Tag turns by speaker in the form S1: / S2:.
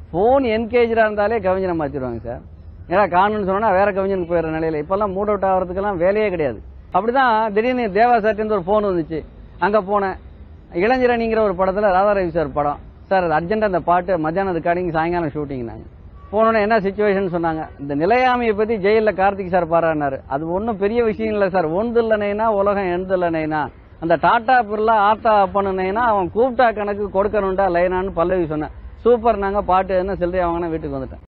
S1: phone என்கேஜராக இருந்தாலே கவிஞனை மாற்றிடுவாங்க sir ஏன்னா காணுன்னு சொன்னா வேற கவிஞனுக்கு போயிடுற நிலையில இப்பெல்லாம் மூட் அவுட் ஆகிறதுக்கெல்லாம் வேலையே கிடையாது அப்படிதான் திடீர்னு தேவா சார்ட்டு ஒரு ஃபோன் வந்துச்சு அங்கே போனேன் இளைஞரணிங்கிற ஒரு படத்தில் ராதாரவி சார் படம் சார் அது அர்ஜென்ட்டாக அந்த பாட்டு மத்தியானம் ரெக்கார்டிங் சாயங்காலம் ஷூட்டிங்னாங்க போனோன்னே என்ன சுச்சுவேஷன் சொன்னாங்க இந்த நிலையாமையை பற்றி ஜெயிலில் கார்த்திக் சார் பாராடினாரு அது ஒன்றும் பெரிய விஷயம் இல்லை சார் ஒன்று இல்லைனா உலகம் எழுந்து இல்லைனா அந்த டாட்டா பிர்லா ஆத்தா அப்பனுனேனா அவன் கூப்பிட்டா கணக்கு கொடுக்கணும்டா லைனான்னு பல்லவி சொன்னேன் சூப்பர் நாங்கள் பாட்டு என்ன சில்லறை வாங்கினா வீட்டுக்கு வந்துட்டேன்